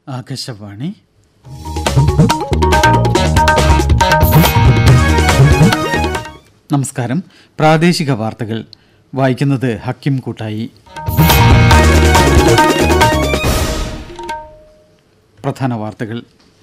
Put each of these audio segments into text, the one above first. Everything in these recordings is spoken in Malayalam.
ആകാശവാണി നമസ്കാരം പ്രാദേശിക വാർത്തകൾ വായിക്കുന്നത് ഹക്കിം കൂട്ടായി പ്രധാന വാർത്തകൾ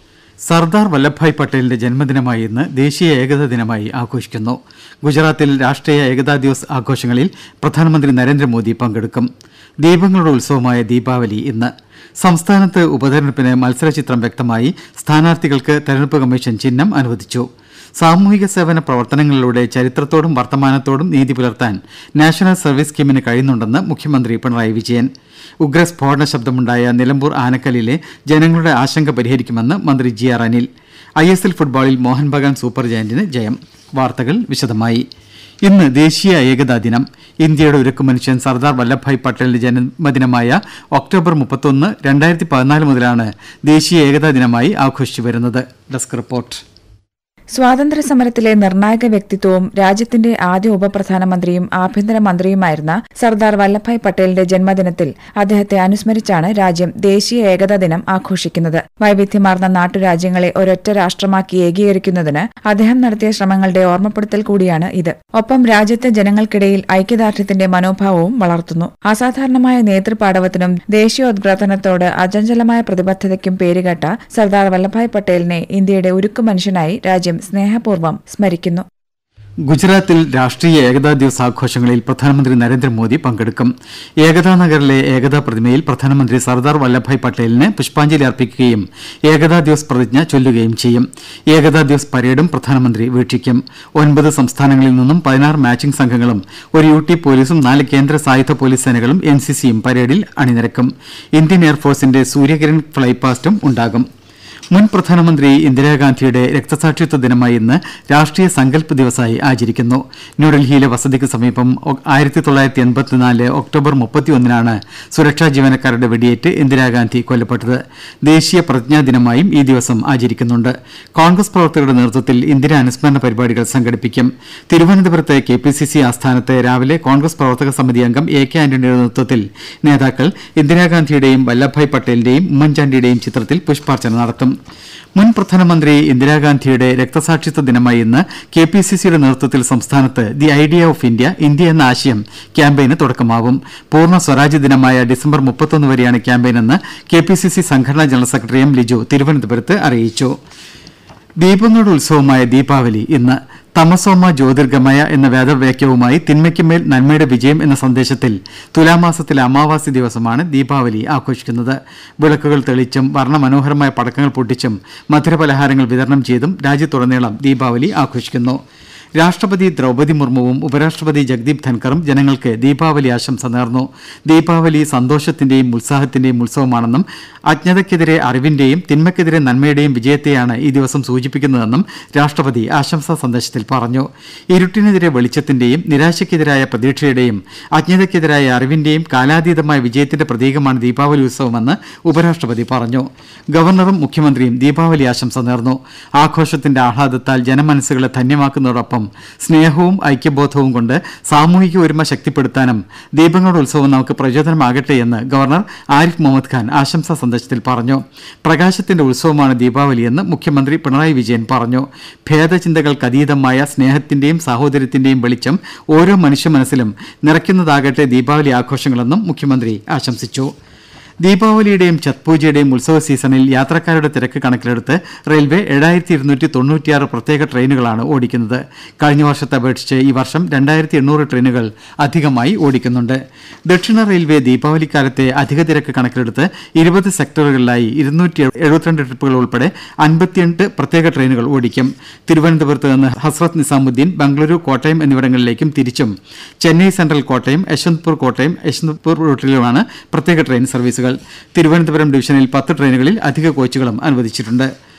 സർദാർ വല്ലഭായ് പട്ടേലിന്റെ ജന്മദിനമായി ഇന്ന് ദേശീയ ഏകതാ ദിനമായി ആഘോഷിക്കുന്നു ഗുജറാത്തിൽ രാഷ്ട്രീയ ഏകതാ ദിവസ് ആഘോഷങ്ങളിൽ പ്രധാനമന്ത്രി നരേന്ദ്രമോദി പങ്കെടുക്കും ദീപങ്ങളുടെ ഉത്സവമായ ദീപാവലി ഇന്ന് സംസ്ഥാനത്ത് ഉപതെരഞ്ഞെടുപ്പിന് മത്സരചിത്രം വ്യക്തമായി സ്ഥാനാർത്ഥികൾക്ക് തെരഞ്ഞെടുപ്പ് കമ്മീഷൻ ചിഹ്നം അനുവദിച്ചു സാമൂഹിക സേവന പ്രവർത്തനങ്ങളിലൂടെ ചരിത്രത്തോടും വർത്തമാനത്തോടും നീതി പുലർത്താൻ നാഷണൽ സർവീസ് സ്കീമിന് കഴിയുന്നുണ്ടെന്ന് മുഖ്യമന്ത്രി പിണറായി വിജയൻ ഉഗ്രസ്ഫോടന ശബ്ദമുണ്ടായ നിലമ്പൂർ ആനക്കല്ലിലെ ജനങ്ങളുടെ ആശങ്ക പരിഹരിക്കുമെന്ന് മന്ത്രി G R Anil I S L ഫുട്ബോളിൽ മോഹൻ ബഗാൻ സൂപ്പർ ജയന്റിന് ജയം വാർത്തകൾ വിശദമായി ഇന്ന് ദേശീയ ഏകതാ ദിനം ഇന്ത്യയുടെ ഉരുക്കു മനുഷ്യൻ സർദാർ വല്ലഭായ് പട്ടേലിന്റെ ജന്മദിനമായ ഒക്ടോബർ മുപ്പത്തൊന്ന് രണ്ടായിരത്തി പതിനാല് മുതലാണ് ദേശീയ ഏകതാ ദിനമായി ആഘോഷിച്ചു വരുന്നത് ഡെസ്ക് റിപ്പോർട്ട് സ്വാതന്ത്ര്യ സമരത്തിലെ നിർണായക വ്യക്തിത്വവും രാജ്യത്തിന്റെ ആദ്യ ഉപപ്രധാനമന്ത്രിയും ആഭ്യന്തരമന്ത്രിയുമായിരുന്ന സർദാർ വല്ലഭായ് പട്ടേലിന്റെ ജന്മദിനത്തിൽ അദ്ദേഹത്തെ അനുസ്മരിച്ചാണ് രാജ്യം ദേശീയ ഏകതാ ദിനം ആഘോഷിക്കുന്നത് വൈവിധ്യമാർന്ന നാട്ടുരാജ്യങ്ങളെ ഒരൊറ്റ രാഷ്ട്രമാക്കി ഏകീകരിക്കുന്നതിന് അദ്ദേഹം നടത്തിയ ശ്രമങ്ങളുടെ ഓർമ്മപ്പെടുത്തൽ കൂടിയാണ് ഇത് ഒപ്പം രാജ്യത്തെ ജനങ്ങൾക്കിടയിൽ ഐക്യദാർഢ്യത്തിന്റെ മനോഭാവവും വളർത്തുന്നു അസാധാരണമായ നേതൃപാടവത്തിനും ദേശീയോദ്ഗ്രഥനത്തോട് അചഞ്ചലമായ പ്രതിബദ്ധതയ്ക്കും പേരുകേട്ട സർദാർ വല്ലഭായ് പട്ടേലിനെ ഇന്ത്യയുടെ ഉരുക്കു മനുഷ്യനായി രാജ്യം സ്നേഹപൂർവ്വം സ്മരിക്കുന്നു ഗുജറാത്തിൽ രാഷ്ട്രീയ ഏകതാ ദിവസ് ആഘോഷങ്ങളിൽ പ്രധാനമന്ത്രി നരേന്ദ്രമോദി പങ്കെടുക്കും ഏകതാ നഗറിലെ ഏകതാ പ്രതിമയിൽ പ്രധാനമന്ത്രി സർദാർ വല്ലഭായ് പട്ടേലിന് പുഷ്പാഞ്ജലി അർപ്പിക്കുകയും ഏകതാ ദിവസ് പ്രതിജ്ഞ ചൊല്ലുകയും ചെയ്യും ഏകതാ ദിവസ് പരേഡും പ്രധാനമന്ത്രി വീക്ഷിക്കും ഒൻപത് സംസ്ഥാനങ്ങളിൽ നിന്നും പതിനാറ് മാച്ചിംഗ് സംഘങ്ങളും ഒരു യു ടി പോലീസും നാല് കേന്ദ്ര സായുധ പോലീസ് സേനകളും എൻ സി സിയും പരേഡിൽ അണിനിരക്കും ഇന്ത്യൻ എയർഫോഴ്സിന്റെ സൂര്യകിരൺ ഫ്ലൈപാസ്റ്റും ഉണ്ടാകും മുൻ പ്രധാനമന്ത്രി ഇന്ദിരാഗാന്ധിയുടെ രക്തസാക്ഷിത്വ ദിനമായി ഇന്ന് രാഷ്ട്രീയ സങ്കല്പ് ദിവസായി ആചരിക്കുന്നു ന്യൂഡൽഹിയിലെ വസതിക്ക് സമീപം ആയിരത്തി തൊള്ളായിരത്തി എൺപത്തിനാല് ഒക്ടോബർ മുപ്പത്തിയൊന്നിനാണ് സുരക്ഷാ ജീവനക്കാരുടെ വെടിയേറ്റ് ഇന്ദിരാഗാന്ധി കൊല്ലപ്പെട്ടത് ദേശീയ പ്രതിജ്ഞാ ദിനമായും ഈ ദിവസം ആചരിക്കുന്നുണ്ട് കോൺഗ്രസ് പ്രവർത്തകരുടെ നേതൃത്വത്തിൽ ഇന്ദിര അനുസ്മരണ പരിപാടികൾ സംഘടിപ്പിക്കും തിരുവനന്തപുരത്ത് കെ പി സി സി ആസ്ഥാനത്ത് രാവിലെ കോൺഗ്രസ് പ്രവർത്തക സമിതി അംഗം എ കെ ആന്റണിയുടെ നേതൃത്വത്തിൽ നേതാക്കൾ ഇന്ദിരാഗാന്ധിയുടെയും വല്ലഭായ് പട്ടേലിന്റെയും ഉമ്മൻചാണ്ടിയുടെയും ചിത്രത്തിൽ പുഷ്പാർച്ചന നടത്തും മുൻ പ്രധാനമന്ത്രി ഇന്ദിരാഗാന്ധിയുടെ രക്തസാക്ഷിത്വ ദിനമായി ഇന്ന് കെ പി സി സിയുടെ നേതൃത്വത്തിൽ സംസ്ഥാനത്ത് the idea of India India എന്ന ആശയം ക്യാമ്പയിന് തുടക്കമാവും പൂർണ്ണ സ്വരാജ്യ ദിനമായ ഡിസംബർ മുപ്പത്തൊന്ന് വരെയാണ് ക്യാമ്പയിനെന്ന് കെ പി സി സി സംഘടനാ ജനറൽ സെക്രട്ടറി എം ലിജു തിരുവനന്തപുരത്ത് അറിയിച്ചു ദീപങ്ങളുടെ ഉത്സവമായ ദീപാവലി ഇന്ന് തമസോമ ജ്യോതിർഗമയ എന്ന വേദവാക്യവുമായി തിന്മയ്ക്കുമേൽ നന്മയുടെ വിജയം എന്ന സന്ദേശത്തിൽ തുലാമാസത്തിലെ അമാവാസി ദിവസമാണ് ദീപാവലി ആഘോഷിക്കുന്നത് വിളക്കുകൾ തെളിച്ചും വർണ്ണമനോഹരമായ പടക്കങ്ങൾ പൊട്ടിച്ചും മധുരപലഹാരങ്ങൾ വിതരണം ചെയ്തും രാജ്യത്തുടനീളം ദീപാവലി ആഘോഷിക്കുന്നു രാഷ്ട്രപതി ദ്രൗപദി മുർമുവും ഉപരാഷ്ട്രപതി ജഗ്ദീപ് ധൻഖറും ജനങ്ങൾക്ക് ദീപാവലി ആശംസ നേർന്നു ദീപാവലി സന്തോഷത്തിന്റെയും ഉത്സാഹത്തിന്റെയും ഉത്സവമാണെന്നും അജ്ഞതയ്ക്കെതിരെ അറിവിന്റെയും തിന്മയ്ക്കെതിരെ നന്മയുടെയും വിജയത്തെയാണ് ഈ ദിവസം സൂചിപ്പിക്കുന്നതെന്നും രാഷ്ട്രപതി ആശംസാ സന്ദേശത്തിൽ പറഞ്ഞു ഇരുട്ടിനെതിരെ വെളിച്ചത്തിന്റെയും നിരാശയ്ക്കെതിരായ പ്രതീക്ഷയുടെയും അജ്ഞതയ്ക്കെതിരായ അറിവിന്റെയും കാലാതീതമായ വിജയത്തിന്റെ പ്രതീകമാണ് ദീപാവലി ഉത്സവമെന്ന് ഉപരാഷ്ട്രപതി പറഞ്ഞു ഗവർണറും മുഖ്യമന്ത്രിയും ദീപാവലി ആശംസ നേർന്നു ആഘോഷത്തിന്റെ ആഹ്ലാദത്താൽ ജനമനസ്സുകളെ ധന്യമാക്കുന്നതോടൊപ്പം സ്നേഹവും ഐക്യബോധവും കൊണ്ട് സാമൂഹിക ഒരുമ ശക്തിപ്പെടുത്താനും ദീപങ്ങളുടെ ഉത്സവം നമുക്ക് പ്രചോദനമാകട്ടെ എന്ന് ഗവർണർ ആരിഫ് മുഹമ്മദ് ഖാൻ ആശംസാ സന്ദേശത്തിൽ പറഞ്ഞു പ്രകാശത്തിന്റെ ഉത്സവമാണ് ദീപാവലിയെന്ന് മുഖ്യമന്ത്രി പിണറായി വിജയൻ പറഞ്ഞു ഭേദചിന്തകൾക്കതീതമായ സ്നേഹത്തിന്റെയും സാഹോദര്യത്തിന്റെയും വെളിച്ചം ഓരോ മനുഷ്യ മനസ്സിലും നിറയ്ക്കുന്നതാകട്ടെ ദീപാവലി ആഘോഷങ്ങളെന്നും മുഖ്യമന്ത്രി ആശംസിച്ചു ദീപാവലിയുടെയും ഛത് പൂജയുടെയും ഉത്സവ സീസണിൽ യാത്രക്കാരുടെ തിരക്ക് കണക്കിലെടുത്ത് റെയിൽവേ ഏഴായിരത്തി ഇരുന്നൂറ്റി തൊണ്ണൂറ്റിയാറ് പ്രത്യേക ട്രെയിനുകളാണ് ഓടിക്കുന്നത് കഴിഞ്ഞ വർഷത്തെ അപേക്ഷിച്ച് ഈ വർഷം രണ്ടായിരത്തി എണ്ണൂറ് ട്രെയിനുകൾ അധികമായി ഓടിക്കുന്നുണ്ട് ദക്ഷിണ റെയിൽവേ ദീപാവലിക്കാലത്തെ അധിക തിരക്ക് കണക്കിലെടുത്ത് ഇരുപത് സെക്ടറുകളിലായി ഇരുന്നൂറ്റി എഴുപത്തിരണ്ട് ട്രിപ്പുകൾ ഉൾപ്പെടെ അൻപത്തിയെട്ട് പ്രത്യേക ട്രെയിനുകൾ ഓടിക്കും തിരുവനന്തപുരത്ത് നിന്ന് ഹസ്രത്ത് നിസാമുദ്ദീൻ ബംഗളൂരു കോട്ടയം എന്നിവിടങ്ങളിലേക്കും തിരിച്ചും ചെന്നൈ സെൻട്രൽ കോട്ടയം യശ്വന്ത്പൂർ കോട്ടയം യശ്വന്ത്പൂർ റൂട്ടിലുമാണ് പ്രത്യേക ട്രെയിൻ സർവീസുകൾ തിരുവനന്തപുരം ഡിവിഷനിൽ പത്ത് ട്രെയിനുകളിൽ അധിക കോച്ചുകളും അനുവദിച്ചിട്ടുണ്ട്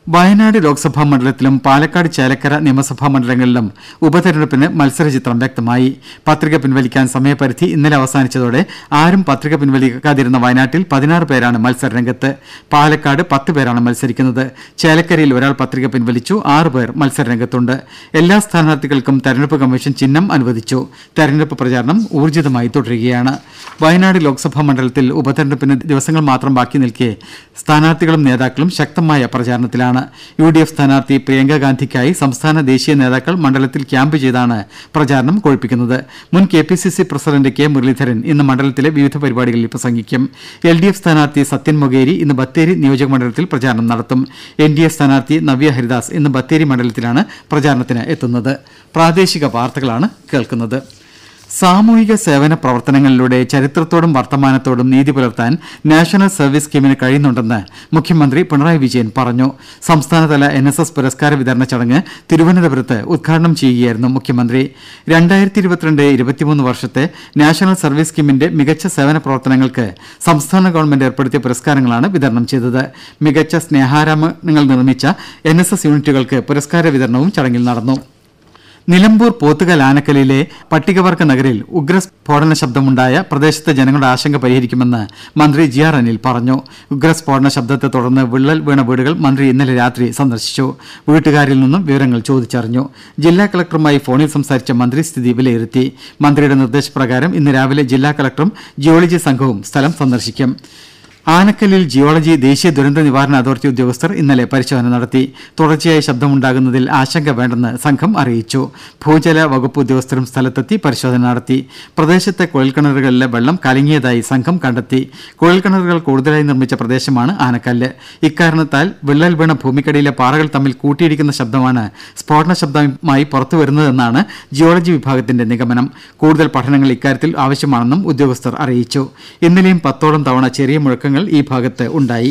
വയനാട് ലോക്സഭാ മണ്ഡലത്തിലും പാലക്കാട് ചേലക്കര നിയമസഭാ മണ്ഡലങ്ങളിലും ഉപതെരഞ്ഞെടുപ്പിന് മത്സരചിത്രം വ്യക്തമായി പത്രിക പിൻവലിക്കാൻ സമയപരിധി ഇന്നലെ അവസാനിച്ചതോടെ ആരും പത്രിക പിൻവലിക്കാതിരുന്ന വയനാട്ടിൽ പതിനാറ് പേരാണ് മത്സരരംഗത്ത് പാലക്കാട് പത്ത് പേരാണ് മത്സരിക്കുന്നത് ചേലക്കരയിൽ ഒരാൾ പത്രിക പിൻവലിച്ചു ആറ് പേർ മത്സരരംഗത്തുണ്ട് എല്ലാ സ്ഥാനാർത്ഥികൾക്കും തെരഞ്ഞെടുപ്പ് കമ്മീഷൻ ചിഹ്നം അനുവദിച്ചു തെരഞ്ഞെടുപ്പ് പ്രചാരണം ഊർജിതമായി തുടരുകയാണ് വയനാട് ലോക്സഭാ മണ്ഡലത്തിൽ ഉപതെരഞ്ഞെടുപ്പിന് ദിവസങ്ങൾ മാത്രം ബാക്കി നിൽക്കെ സ്ഥാനാർത്ഥികളും നേതാക്കളും ശക്തമായ പ്രചാരണത്തിലാണ് യു ഡി എഫ് സ്ഥാനാർത്ഥി പ്രിയങ്ക ഗാന്ധിക്കായി സംസ്ഥാന ദേശീയ നേതാക്കൾ മണ്ഡലത്തിൽ ക്യാമ്പ് ചെയ്താണ് പ്രചാരണം കൊഴുപ്പിക്കുന്നത് മുൻ K P C C president K Muraleedharan ഇന്ന് മണ്ഡലത്തിലെ വിവിധ പരിപാടികളിൽ പ്രസംഗിക്കും എൽ ഡി എഫ് സ്ഥാനാർത്ഥി സത്യൻ മൊകേരി ഇന്ന് ബത്തേരി നിയോജക മണ്ഡലത്തിൽ പ്രചാരണം നടത്തും എൻ ഡി എ സ്ഥാനാർത്ഥി നവ്യ ഹരിദാസ് ഇന്ന് ബത്തേരി മണ്ഡലത്തിലാണ് പ്രചാരണത്തിന് എത്തുന്നത് പ്രാദേശിക വാർത്തകളാണ് കേൾക്കുന്നത് സാമൂഹിക സേവന പ്രവർത്തനങ്ങളിലൂടെ ചരിത്രത്തോടും വർത്തമാനത്തോടും നീതി പുലർത്താൻ നാഷണൽ സർവീസ് സ്കീമിന് കഴിയുന്നുണ്ടെന്ന് മുഖ്യമന്ത്രി പിണറായി വിജയൻ പറഞ്ഞു സംസ്ഥാനതല എൻ എസ് എസ് പുരസ്കാര വിതരണ ചടങ്ങ് തിരുവനന്തപുരത്ത് ഉദ്ഘാടനം ചെയ്യുകയായിരുന്നു മുഖ്യമന്ത്രി രണ്ടായിരത്തി ഇരുപത്തിരണ്ട് ഇരുപത്തിമൂന്ന് വർഷത്തെ നാഷണൽ സർവീസ് സ്കീമിന്റെ മികച്ച സേവന പ്രവർത്തനങ്ങൾക്ക് സംസ്ഥാന ഗവൺമെന്റ് ഏർപ്പെടുത്തിയ പുരസ്കാരങ്ങളാണ് വിതരണം ചെയ്തത് മികച്ച സ്നേഹാരാമങ്ങൾ നിർമ്മിച്ച എൻ യൂണിറ്റുകൾക്ക് പുരസ്കാര വിതരണവും ചടങ്ങിൽ നടന്നു നിലമ്പൂർ പോത്തുകൽ ആനക്കലിലെ പട്ടികവർഗ നഗരിൽ ഉഗ്രസ്ഫോടന ശബ്ദമുണ്ടായ പ്രദേശത്തെ ജനങ്ങളുടെ ആശങ്ക പരിഹരിക്കുമെന്ന് മന്ത്രി ജി ആർ അനിൽ പറഞ്ഞു ഉഗ്രസ്ഫോടന ശബ്ദത്തെ തുടർന്ന് വിള്ളൽ വീണ വീടുകൾ മന്ത്രി ഇന്നലെ രാത്രി സന്ദർശിച്ചു വീട്ടുകാരിൽ നിന്നും വിവരങ്ങൾ ചോദിച്ചറിഞ്ഞു ജില്ലാ കളക്ടറുമായി ഫോണിൽ സംസാരിച്ച മന്ത്രി സ്ഥിതി വിലയിരുത്തി മന്ത്രിയുടെ നിർദ്ദേശപ്രകാരം ഇന്ന് രാവിലെ ജില്ലാ കളക്ടറും ജിയോളജി സംഘവും സ്ഥലം സന്ദർശിക്കും ആനക്കല്ലിൽ ജിയോളജി ദേശീയ ദുരന്ത നിവാരണ അതോറിറ്റി ഉദ്യോഗസ്ഥർ ഇന്നലെ പരിശോധന നടത്തി തുടർച്ചയായ ശബ്ദമുണ്ടാകുന്നതിൽ ആശങ്ക വേണ്ടെന്ന് സംഘം അറിയിച്ചു ഭൂജല വകുപ്പ് ഉദ്യോഗസ്ഥരും സ്ഥലത്തെത്തി പരിശോധന നടത്തി പ്രദേശത്തെ കുഴൽക്കിണറുകളിലെ വെള്ളം കലങ്ങിയതായി സംഘം കണ്ടെത്തി കുഴൽക്കിണറുകൾ കൂടുതലായി നിർമ്മിച്ച പ്രദേശമാണ് ആനക്കല്ല് ഇക്കാരണത്താൽ വിള്ളൽ വീണ ഭൂമിക്കടിയിലെ പാറകൾ തമ്മിൽ കൂട്ടിയിടിക്കുന്ന ശബ്ദമാണ് സ്ഫോടന ശബ്ദമായി പുറത്തുവരുന്നതെന്നാണ് ജിയോളജി വിഭാഗത്തിന്റെ നിഗമനം കൂടുതൽ പഠനങ്ങൾ ഇക്കാര്യത്തിൽ ആവശ്യമാണെന്നും ഉദ്യോഗസ്ഥർ അറിയിച്ചു ഇന്നലെയും പത്തോളം തവണ ചെറിയ മുഴക്കങ്ങൾ ഈ ഭാഗത്ത് ഉണ്ടായി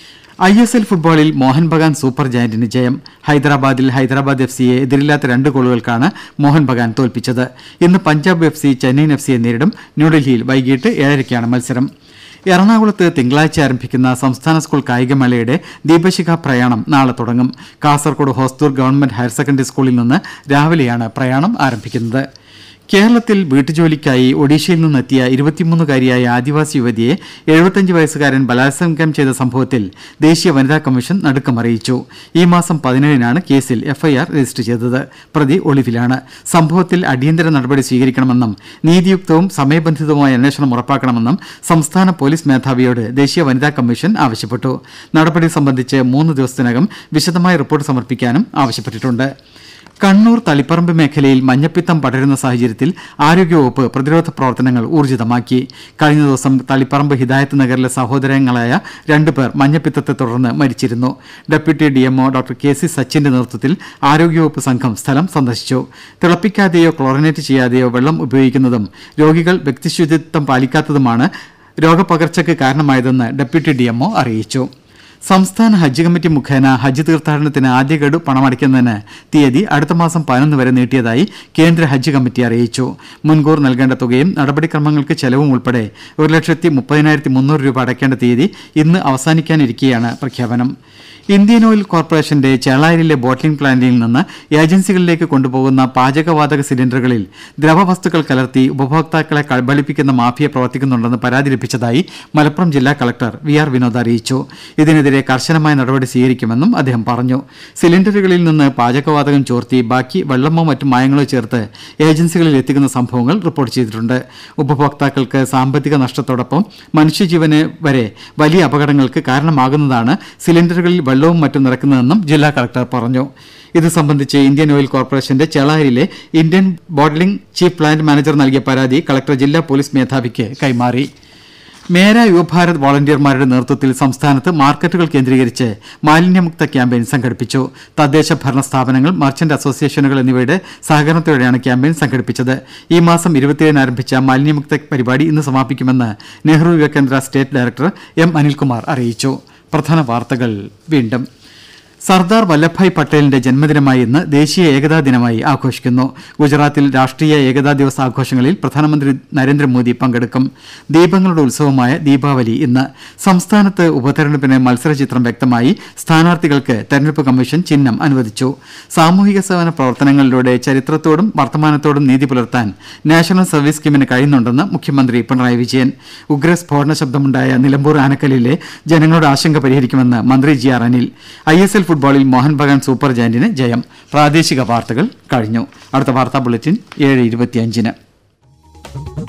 ഐ എസ് എൽ ഫുട്ബോളിൽ മോഹൻ ബഗാൻ സൂപ്പർ ജയന്റിന് ജയം ഹൈദരാബാദിൽ ഹൈദരാബാദ് എഫ് സിയെ എതിരില്ലാത്ത രണ്ട് ഗോളുകൾക്കാണ് മോഹൻ ബഗാൻ തോൽപ്പിച്ചത് ഇന്ന് Punjab F C Chennaiyin F സിയെ നേരിടും ന്യൂഡൽഹിയിൽ വൈകിട്ട് ഏഴരയ്ക്കാണ് മത്സരം എറണാകുളത്ത് തിങ്കളാഴ്ച ആരംഭിക്കുന്ന സംസ്ഥാന സ്കൂൾ കായികമേളയുടെ ദീപശിഖ പ്രയാണം നാളെ തുടങ്ങും Kasaragod Hosdurg government higher secondary സ്കൂളിൽ നിന്ന് രാവിലെയാണ് പ്രയാണം ആരംഭിക്കുന്നത് കേരളത്തിൽ വീട്ടുജോലിക്കായി ഒഡീഷയിൽ നിന്നെത്തിയ ഇരുപത്തിമൂന്നുകാരിയായ ആദിവാസി യുവതിയെ എഴുപത്തിയഞ്ച് വയസ്സുകാരൻ ബലാത്സംഗം ചെയ്ത സംഭവത്തിൽ ദേശീയ വനിതാ കമ്മീഷൻ നടുക്കം അറിയിച്ചു ഈ മാസം പതിനേഴിനാണ് കേസിൽ എഫ്ഐആർ രജിസ്റ്റർ ചെയ്തത് പ്രതി ഒളിവിലാണ് സംഭവത്തിൽ അടിയന്തര നടപടി സ്വീകരിക്കണമെന്നും നീതിയുക്തവും സമയബന്ധിതവുമായ അന്വേഷണം ഉറപ്പാക്കണമെന്നും സംസ്ഥാന പോലീസ് മേധാവിയോട് ദേശീയ വനിതാ കമ്മീഷൻ ആവശ്യപ്പെട്ടു നടപടി സംബന്ധിച്ച് മൂന്ന് ദിവസത്തിനകം വിശദമായ റിപ്പോർട്ട് സമർപ്പിക്കാനും ആവശ്യപ്പെട്ടിട്ടുണ്ട് കണ്ണൂർ തളിപ്പറമ്പ് മേഖലയിൽ മഞ്ഞപ്പിത്തം പടരുന്ന സാഹചര്യത്തിൽ ആരോഗ്യവകുപ്പ് പ്രതിരോധ പ്രവർത്തനങ്ങൾ ഊർജിതമാക്കി കഴിഞ്ഞ ദിവസം തളിപ്പറമ്പ് ഹിദായത്ത് നഗറിലെ സഹോദരങ്ങളായ രണ്ടുപേർ മഞ്ഞപ്പിത്തത്തെ തുടർന്ന് മരിച്ചിരുന്നു deputy DMO doctor K C സച്ചിന്റെ നേതൃത്വത്തിൽ ആരോഗ്യവകുപ്പ് സംഘം സ്ഥലം സന്ദർശിച്ചു തിളപ്പിക്കാതെയോ ക്ലോറിനേറ്റ് ചെയ്യാതെയോ വെള്ളം ഉപയോഗിക്കുന്നതും രോഗികൾ വ്യക്തിശുചിത്വം പാലിക്കാത്തതുമാണ് രോഗപകർച്ചയ്ക്ക് കാരണമായതെന്ന് ഡെപ്യൂട്ടി ഡിഎംഒ അറിയിച്ചു സംസ്ഥാന ഹജ്ജ് കമ്മിറ്റി മുഖേന ഹജ്ജ് തീർത്ഥാടനത്തിന് ആദ്യ ഗഡു പണമടയ്ക്കുന്നതിന് തീയതി അടുത്ത മാസം പതിനൊന്ന് വരെ നീട്ടിയതായി കേന്ദ്ര ഹജ്ജ് കമ്മിറ്റി അറിയിച്ചു മുൻകൂർ നൽകേണ്ട തുകയും നടപടിക്രമങ്ങൾക്ക് ചെലവും ഉൾപ്പെടെ ഒരു ലക്ഷത്തി മുപ്പതിനായിരത്തി മുന്നൂറ് രൂപ അടയ്ക്കേണ്ട തീയതി ഇന്ന് അവസാനിക്കാനിരിക്കെയാണ് പ്രഖ്യാപനം ഇന്ത്യൻ ഓയിൽ കോർപ്പറേഷന്റെ ചേളാരിലെ ബോട്ട്ലിംഗ് പ്ലാന്റിൽ നിന്ന് ഏജൻസികളിലേക്ക് കൊണ്ടുപോകുന്ന പാചകവാതക സിലിണ്ടറുകളിൽ ദ്രവവസ്തുക്കൾ കലർത്തി ഉപഭോക്താക്കളെ കബളിപ്പിക്കുന്ന മാഫിയ പ്രവർത്തിക്കുന്നുണ്ടെന്ന് പരാതി ലഭിച്ചതായി മലപ്പുറം ജില്ലാ കളക്ടർ വി ആർ വിനോദ് അറിയിച്ചു ഇതിനെതിരെ കർശനമായ നടപടി സ്വീകരിക്കുമെന്നും അദ്ദേഹം പറഞ്ഞു സിലിണ്ടറുകളിൽ നിന്ന് പാചകവാതകം ചോർത്തി ബാക്കി വെള്ളമോ മറ്റു മായങ്ങളോ ചേർത്ത് ഏജൻസികളിൽ എത്തിക്കുന്ന സംഭവങ്ങൾ റിപ്പോർട്ട് ചെയ്തിട്ടുണ്ട് ഉപഭോക്താക്കൾക്ക് സാമ്പത്തിക നഷ്ടത്തോടൊപ്പം മനുഷ്യജീവന് വരെ വലിയ അപകടങ്ങൾക്ക് കാരണമാകുന്നതാണ് സിലിണ്ടറുകളിൽ വെള്ളവും മറ്റും നിറക്കുന്നതെന്നും ജില്ലാ കളക്ടർ പറഞ്ഞു ഇത് സംബന്ധിച്ച് ഇന്ത്യൻ ഓയിൽ കോർപ്പറേഷന്റെ ചെളാരിലെ Indian bottling chief plant manager നൽകിയ പരാതി കളക്ടർ ജില്ലാ പോലീസ് മേധാവിക്ക് കൈമാറി മേര യുവഭാരത് വോളണ്ടിയർമാരുടെ നേതൃത്വത്തിൽ സംസ്ഥാനത്ത് മാർക്കറ്റുകൾ കേന്ദ്രീകരിച്ച് മാലിന്യമുക്ത ക്യാമ്പയിൻ സംഘടിപ്പിച്ചു തദ്ദേശ ഭരണ സ്ഥാപനങ്ങൾ മർച്ചന്റ് അസോസിയേഷനുകൾ എന്നിവയുടെ സഹകരണത്തോടെയാണ് ക്യാമ്പയിൻ സംഘടിപ്പിച്ചത് ഈ മാസം ഇരുപത്തിയേഴിന് ആരംഭിച്ച മാലിന്യമുക്ത പരിപാടി ഇന്ന് സമാപിക്കുമെന്ന് Nehru Yuva Kendra state director M Anilkumar അറിയിച്ചു പ്രധാന വാർത്തകൾ വീണ്ടും സർദാർ വല്ലഭായ് പട്ടേലിന്റെ ജന്മദിനമായി ഇന്ന് ദേശീയ ഏകതാ ദിനമായി ആഘോഷിക്കുന്നു ഗുജറാത്തിൽ രാഷ്ട്രീയ ഏകതാ ദിവസ് ആഘോഷങ്ങളിൽ പ്രധാനമന്ത്രി നരേന്ദ്രമോദി പങ്കെടുക്കും ദീപങ്ങളുടെ ഉത്സവമായ ദീപാവലി ഇന്ന് സംസ്ഥാനത്ത് ഉപതെരഞ്ഞെടുപ്പിന് മത്സരചിത്രം വ്യക്തമായി സ്ഥാനാർത്ഥികൾക്ക് തെരഞ്ഞെടുപ്പ് കമ്മീഷൻ ചിഹ്നം അനുവദിച്ചു സാമൂഹിക സേവന പ്രവർത്തനങ്ങളിലൂടെ ചരിത്രത്തോടും വർത്തമാനത്തോടും നീതി പുലർത്താൻ നാഷണൽ സർവീസ് സ്കീമിന് കഴിയുന്നുണ്ടെന്ന് മുഖ്യമന്ത്രി പിണറായി വിജയൻ ഉഗ്രസ്ഫോടന ശബ്ദമുണ്ടായ നിലമ്പൂർ ആനക്കല്ലിലെ ജനങ്ങളുടെ ആശങ്ക പരിഹരിക്കുമെന്ന് മന്ത്രി G R Anil I S L ഫുട്ബോളിൽ മോഹൻ ബഗാൻ സൂപ്പർ ജയന്റിന് ജയം പ്രാദേശിക വാർത്തകൾ കഴിഞ്ഞു അടുത്ത വാർത്താ ബുള്ളറ്റിൻ ഏഴ് ഇരുപത്തിയഞ്ചിന്